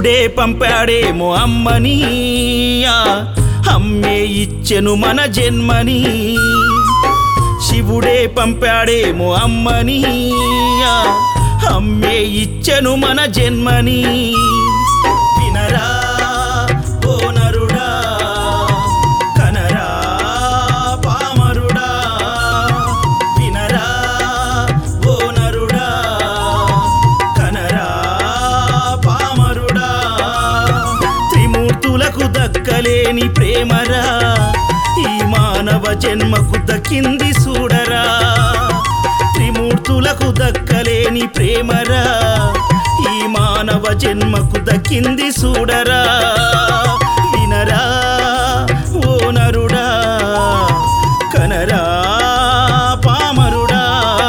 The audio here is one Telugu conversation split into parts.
శివుడే పంపాడేమో అమ్మని ఆ అమ్మే ఇచ్చెను మన జన్మని శివుడే పంపాడేమో అమ్మని ఆ అమ్మే ఇచ్చెను మన జన్మని వినరా ఓ నరుడా కనరా పామరుడా వినరా ఓ నరుడా కనరా పామరుడా త్రిమూర్తులకు దక్కలేని ప్రేమరా ఈ మానవ జన్మకు దక్కింది చూడరా త్రిమూర్తులకు దక్కలేని ప్రేమరా ఈ మానవ జన్మకు దక్కింది చూడరా వినరా ఓ నరుడా కనరా పామరుడా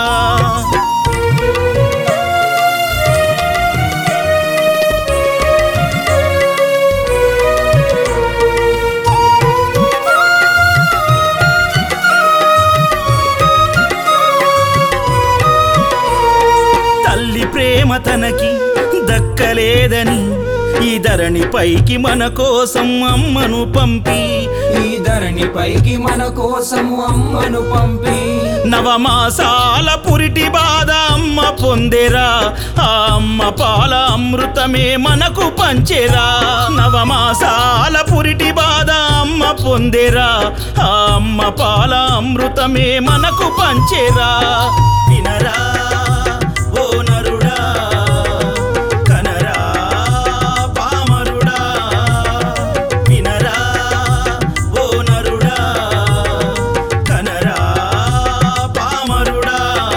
తల్లి ప్రేమ తనకి దక్కలేదని ఈ ధరణి పైకి మన కోసం అమ్మను పంపి ఈ ధరణి పైకి మన కోసము అమ్మను పంపి నవమాసాల పురిటి బాధ అమ్మ పొందెరా ఆ అమ్మ పాల అమృతమే మనకు పంచెరా నవమాసాల పురిటి బాధ అమ్మ పొందెరా ఆ అమ్మ పాల అమృతమే మనకు పంచెరా వినరా ఓ నరుడా కనరా పామరుడా వినరా ఓ నరుడా కనరా పామరుడా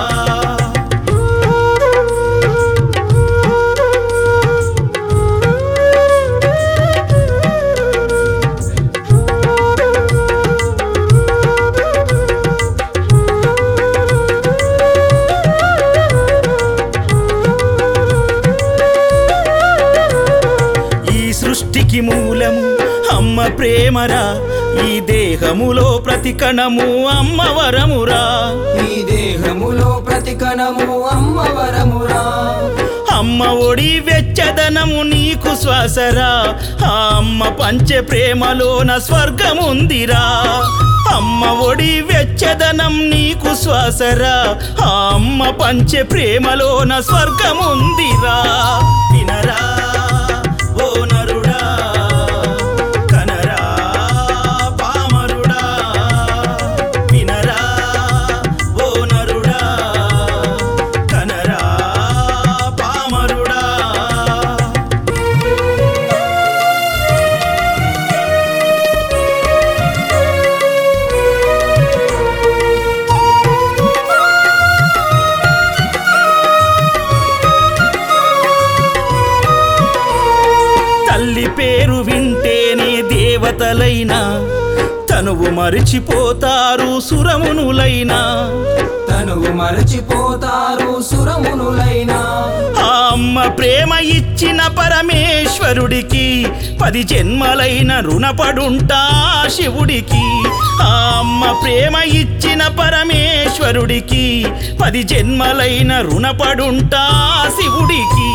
ఈ సృష్టికి మూలము అమ్మ ప్రేమరా ఈ దేహములో ప్రతి కణము అమ్మ వరమురా ఈ దేహములో ప్రతి కణము అమ్మ వరమురా అమ్మ ఒడి వెచ్చదనము నీకు శ్వాసరా ఆ అమ్మ పంచే ప్రేమలోన స్వర్గముందిరా అమ్మ ఒడి వెచ్చదనం నీకు శ్వాసరా ఆ అమ్మ పంచే ప్రేమలోన స్వర్గముందిరా వినరా ఓ నరుడా కనరా పామరుడా వినరా ఓ నరుడా కనరా పామరుడా తల్లి పేరు వింటేనే దేవతలైనా తనువు మరిచిపోతారు సురమునులైనా తనువు మరచిపోతారు సురమునులైనా ఆ అమ్మ ప్రేమ ఇచ్చిన పరమేశ్వరుడికి పది జన్మలైన రుణపడుంటా శివుడికి ఆ అమ్మ ప్రేమ ఇచ్చిన పరమేశ్వరుడికి పది జన్మలైన రుణపడుంటా శివుడికి